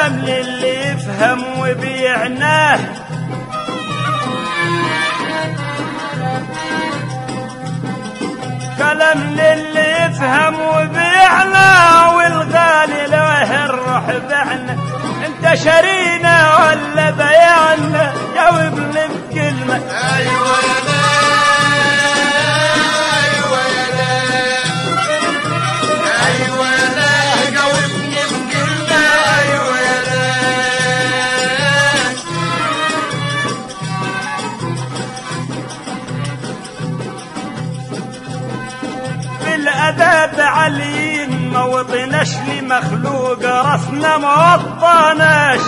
كلام للي يفهم وبيعناه كلام للي يفهم وبيعناه والغالي له الروح بعنا انت شرينا ولا بيعنا جاوبني بكلمه ايوه يا لا ايوه يا لا ايوه يا لا جاوبني بكلمه ايوه يا لا بالاداب عاليين ما وطناش لمخلوق راسنا ما وطناش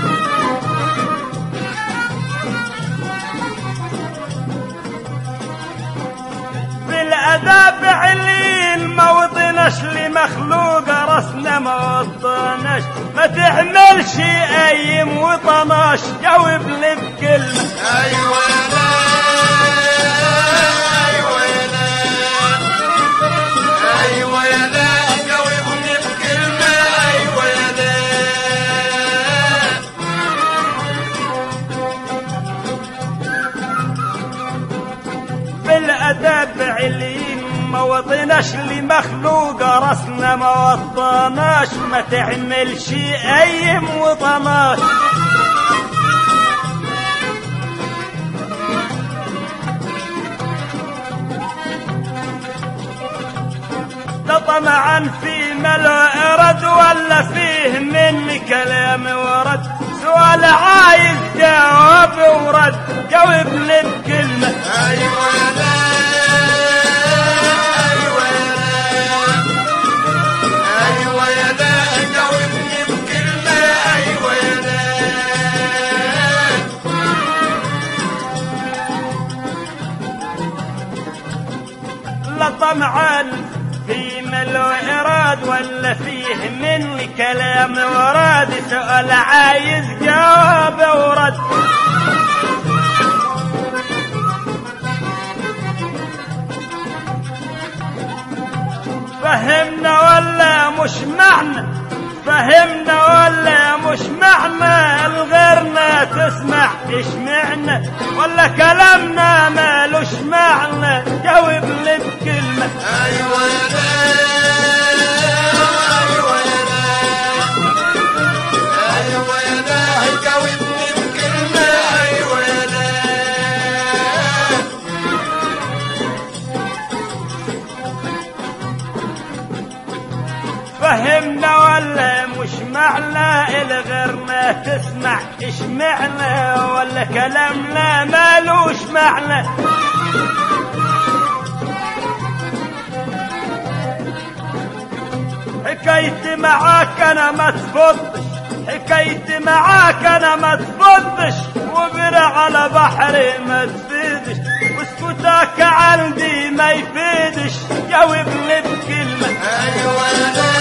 بالاداب علين ما وطناش لمخلوق راسنا ما وطناش ما تحملش اي وطناش جاوب لي بكلمه ايوه يا لا ايوه يا لا ايوه يا لا جاوبني بكلمه ايوه يا لا بالاداب علين ما وطناش لمخلوق راسنا ما وطناش ما تعملش اي وطناش ده طمعا في ملء رد ولا فيه مني كلام ورد سؤال عايز جواب ورد جاوبني بكلمه ايوه يا لا ايوه يا لا ايوه يا لا جاوبني بكلمه ايوه يا لا لا طمعا في ملو إراد ولا فيه مني كلام وراد سؤال عايز جواب ورد فهمنا ولا مش معنى فهمنا ولا مش معنى الغيرنا تسمع ايش معنى ولا كلامنا مالوش معنى جاوب لي بكلمه ايوه يا لا ايوه يا لا ايوه يا لا جاوبني بكلمه ايوه يا لا فهمنا ولا مش معنى الغيرنا تسمع ايش معنى ولا كلامنا مالوش معنى حكايتي معاك انا ما تفضش حكايتي معاك انا ما تفضش وبرع على بحري ما تفيدش وسكوتك عندي ما يفيدش جاوب لي بكلمه ايوه يا لا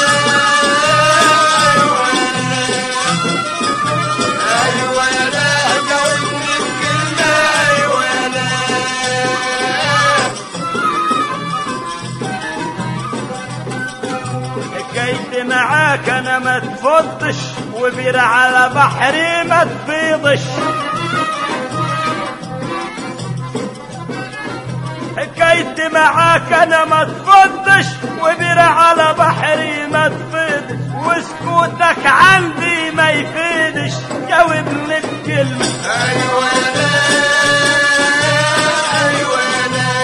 ايوه يا لا جاوبني بكلمه ايوه يا لا حكايتي معاك انا ما تفضش وبير على بحري ما تفيضش حكايتي معاك انا ما تفضش وبير على بحري ما تفيضش وسكوتك عندي ما يفيدش جاوبني بكلمه ايوه يا لا ايوه يا لا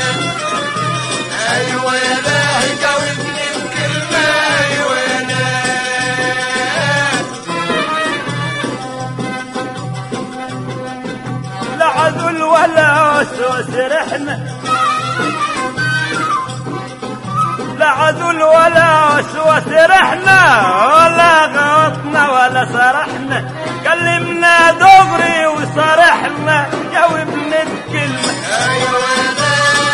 ايوه يا لا جاوبني بكلمه ايوه يا لا لا عذل ولا وسوس رحنا لا عذل ولا وسوس رحنا ولا غلطنا ولا سرحنا كلمنا دغري وصرحنا جاوبني بكلمة ايوه يا لا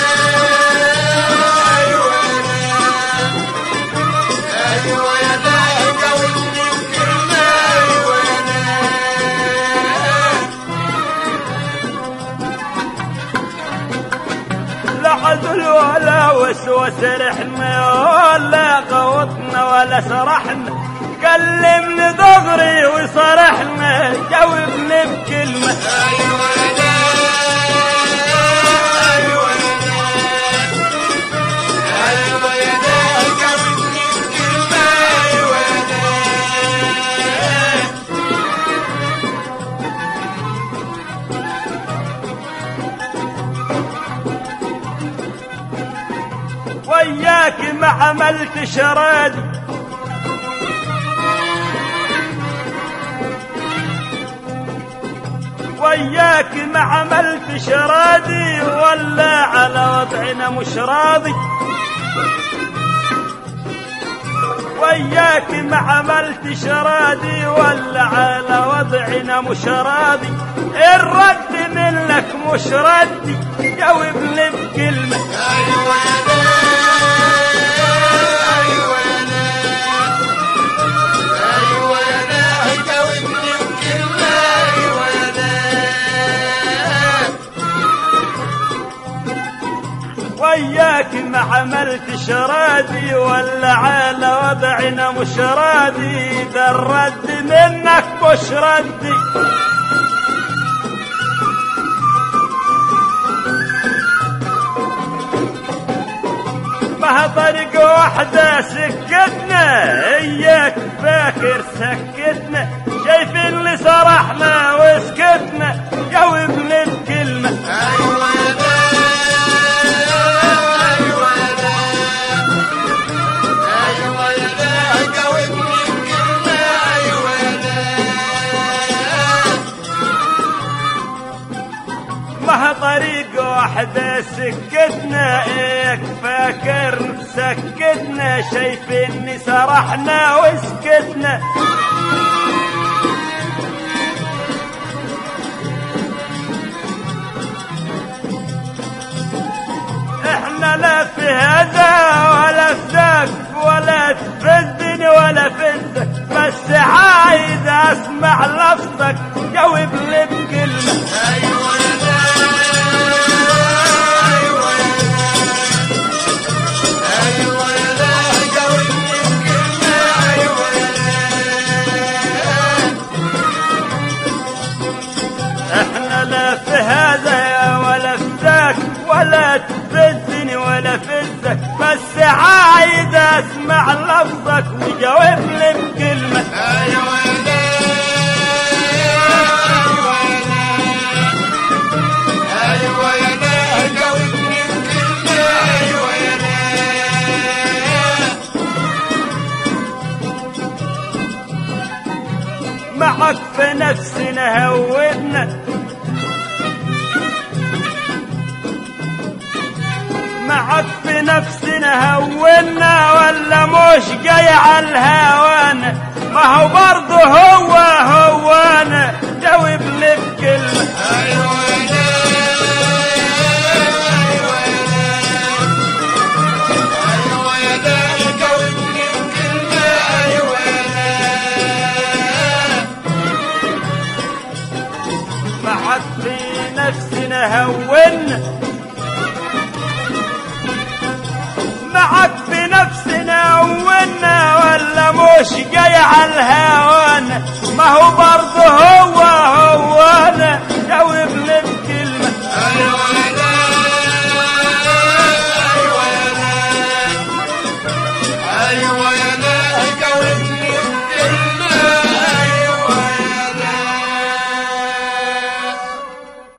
ايوه يا لا ايوه يا لا جاوبني بكلمه ايوه يا لا لا عذل ولا وسوس وسرحنا ولا غوطنا ولا سرحنا كلمني دغري وصرحنا جاوبني بكلمة ايوه يا ايوه يا ايوه يا جاوبني بكلمه ايوه يا وياك ما عملت شرادي وياك ما عملت شرادي ولا على وضعنا مش راضي وياك ما عملت شرادي ولا على وضعنا مش راضي الرد منك مش ردي جاوبني بكلمة ايوه يا ايوه يا ايوه يا جاوبني بكلمه ايوه يا وياك ما عملت شرادي ولا على وضعنا مش راضي ده الرد منك مش ردي ما طريق واحدة سكتنا اياك فاكر سكتنا شايف اللي سرحنا وسكتنا جاوبني بكلمة ايوه يا ايوه يا ايوه يا جاوبني بكلمه ايوه يا ما طريق واحدة سكتنا اياك فاكر سكتنا شايف اني سرحنا وسكتنا احنا لا في هذا ولا في ذاك ولا في الدين ولا في الذاك بس عايز اسمع لفظك جاوب لي بكلمه ايوه يا ايوه يا ايوه يا جاوبني بكلمه ايوه يا احنا لا في هذا ولا في ذاك ولا في الدين ولا في الذاك بس عايز اسمع لفظك وجاوب لي بكلمه ايوه يا ايوه يا جاوبني بكلمه ايوه يا معك في نفسنا هودنا معك في نفسنا هونا ولا مش جاي على الهوانا ما هو برضه هو هوانا جاوب لي بكلمه ايوه يا ايوه يا جاوبني بكلمه ايوه معك في نفسنا هونا معك في نفسنا هونا ولا مش جاي على الهوانا